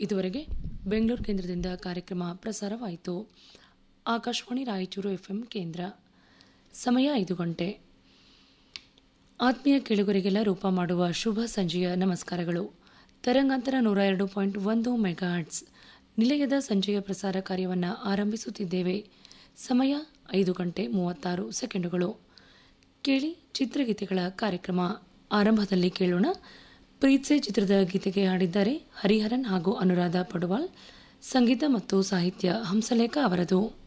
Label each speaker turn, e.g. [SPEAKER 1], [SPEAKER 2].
[SPEAKER 1] ಇದುವರೆಗೆ ಬೆಂಗಳೂರು ಕೇಂದ್ರದಿಂದ ಕಾರ್ಯಕ್ರಮ ಪ್ರಸಾರವಾಯಿತು ಆಕಾಶವಾಣಿ ರಾಯಚೂರು ಎಫ್ಎಂ ಕೇಂದ್ರ ಸಮಯ ಐದು ಗಂಟೆ ಆತ್ಮೀಯ ಕೇಳುಗರಿಗೆಲ್ಲ ರೂಪ ಮಾಡುವ ಶುಭ ಸಂಜೆಯ ನಮಸ್ಕಾರಗಳು ತರಂಗಾಂತರ ನೂರ ಎರಡು ಪಾಯಿಂಟ್ ಒಂದು ಮೆಗಾಹರ್ಟ್ಸ್ ನಿಲಯದ ಸಂಜೆಯ ಪ್ರಸಾರ ಕಾರ್ಯವನ್ನು ಆರಂಭಿಸುತ್ತಿದ್ದೇವೆ ಸಮಯ ಐದು ಗಂಟೆ ಮೂವತ್ತಾರು ಸೆಕೆಂಡುಗಳು ಕೇಳಿ ಚಿತ್ರಗೀತೆಗಳ ಕಾರ್ಯಕ್ರಮ ಆರಂಭದಲ್ಲಿ ಕೇಳೋಣ ಪ್ರೀತ್ಸೆ ಚಿತ್ರದ ಗೀತೆಗೆ ಹಾಡಿದ್ದಾರೆ ಹರಿಹರನ್ ಹಾಗೂ ಅನುರಾಧ ಪಡುವಾಲ್ ಸಂಗೀತ ಮತ್ತು ಸಾಹಿತ್ಯ ಹಂಸಲೇಖ ಅವರದು